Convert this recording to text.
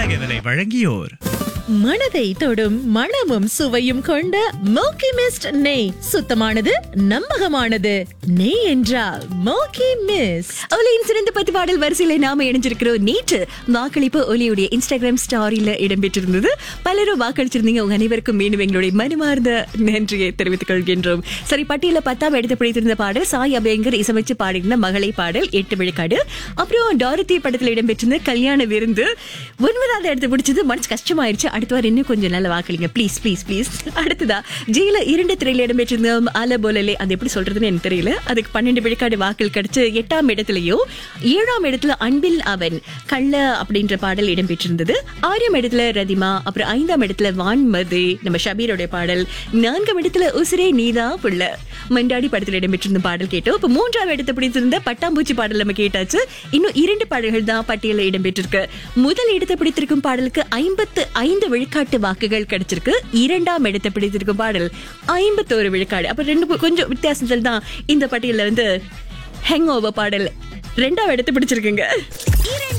இத்தகவலை வழங்கியோர் மனதை தொடும் மணமும் சுவையும் கொண்ட மோக்கி மிஸ்ட் நெய் சுத்தமானது நம்பகமானது நெய் என்றால் மோக்கி மிஸ்ட் ஒலியின் சிறந்த பத்து பாடல் வரிசையில நாம இணைஞ்சிருக்கிறோம் நேற்று வாக்களிப்பு ஒலியுடைய இன்ஸ்டாகிராம் ஸ்டாரியில இடம்பெற்றிருந்தது பலரும் வாக்களிச்சிருந்தீங்க உங்க அனைவருக்கும் மீண்டும் எங்களுடைய மனமார்ந்த நன்றியை தெரிவித்துக் கொள்கின்றோம் சரி பட்டியல பத்தாம் இடத்தை பிடித்திருந்த பாடல் சாய் அபயங்கர் இசையமைச்சு பாடியிருந்த மகளை பாடல் எட்டு விழுக்காடு அப்புறம் டாரதி படத்துல இடம்பெற்றிருந்த கல்யாண விருந்து ஒன்பதாவது இடத்தை பிடிச்சது மனசு கஷ்டமாயிருச்சு அடுத்த வாரம் இன்னும் கொஞ்சம் நல்ல வாக்களிங்க ப்ளீஸ் ப்ளீஸ் ப்ளீஸ் அடுத்ததா ஜெயில இரண்டு திரையில இடம்பெற்றிருந்த அல போலலே அது எப்படி சொல்றதுன்னு எனக்கு தெரியல அதுக்கு பன்னெண்டு விழுக்காடு வாக்கள் கிடைச்சு எட்டாம் இடத்துலயும் ஏழாம் இடத்துல அன்பில் அவன் கள்ள அப்படின்ற பாடல் இடம்பெற்றிருந்தது ஆறாம் இடத்துல ரதிமா அப்புறம் ஐந்தாம் இடத்துல வான்மதி நம்ம ஷபீரோட பாடல் நான்காம் இடத்துல உசிரே நீதா புள்ள மண்டாடி படத்துல இடம்பெற்றிருந்த பாடல் கேட்டோம் இப்ப மூன்றாம் இடத்தை பிடித்திருந்த பட்டாம்பூச்சி பாடல் நம்ம கேட்டாச்சு இன்னும் இரண்டு பாடல்கள் தான் பட்டியலில் இடம்பெற்றிருக்கு முதல் இடத்தை பிடித்திருக்கும் பாடலுக்கு ஐம்பத்து ஐந்து விழுக்காட்டு வாக்குகள் கிடைச்சிருக்கு இரண்டாம் இடத்தை பிடித்திருக்கும் பாடல் ஐம்பத்தோரு விழுக்காடு அப்ப ரெண்டு பு- கொஞ்சம் வித்தியாசத்தில் தான் இந்த பட்டியல்ல வந்து ஹெங் ஓவர் பாடல் ரெண்டாம் இடத்தை பிடிச்சிருக்குங்க